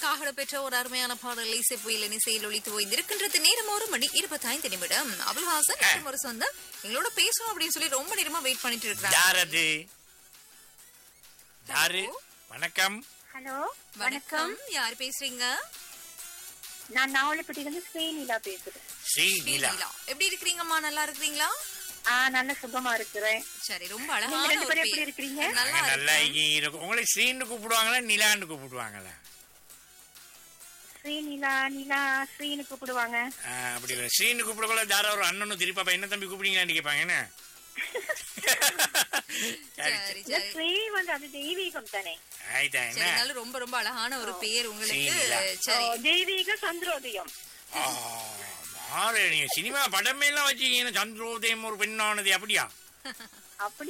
உங்களுக்காக பெற்ற ஒரு அருமையான பாடல் இசை புயல் இசையில் ஒழித்து ஓய்ந்திருக்கின்றது நேரம் ஒரு மணி இருபத்தைந்து நிமிடம் அபுல்ஹாசன் மற்றும் ஒரு சொந்தம் எங்களோட பேசணும் அப்படின்னு சொல்லி ரொம்ப நேரமா வெயிட் பண்ணிட்டு இருக்காங்க யார் அது யாரு வணக்கம் ஹலோ வணக்கம் யார் பேசுறீங்க நான் நாவலப்பட்டியிலிருந்து ஸ்ரீநிலா பேசுறேன் ஸ்ரீ நீலா நீலா. எப்படி இருக்கிறீங்கம்மா நல்லா இருக்கிறீங்களா ஆ நல்ல சுகமா இருக்கிறேன் சரி ரொம்ப நீங்க அழகான ரெண்டு ஒரு பேரும் எப்படி பேர். இருக்கிறீங்க நல்லா நாங்க நல்லா இருக்கேன். இங்க இருக்கும் உங்களை ஸ்ரீன்னு கூப்பிடுவாங்களா நிலான்னு கூப்பிடுவாங்களா ஸ்ரீநிலா நிலா ஸ்ரீனு கூப்பிடுவாங்க ஆ, அப்படி இல்லை ஸ்ரீன்னு கூப்பிடக்குள்ள யாரோ ஒரு அண்ணனும் திருப்பா என்ன தம்பி கூப்பிடுங்களான்னு கேட்பாங்க என்ன சரி, சரி இந்த சரி ஸ்ரீ வந்து அது தெய்வீகம் தானே ஆயிட்டா சரி என்ன இருந்தாலும் ரொம்ப ரொம்ப அழகான ஒரு பேர் உங்களுக்கு நீலா. சரி ஓ, தெய்வீக சந்திரோதயம் ஆ, மாறு நீங்க சினிமா படமே எல்லாம் வச்சுக்கீங்க சந்திரோதயம் ஒரு பெண்ணானது அப்படியா அப்படி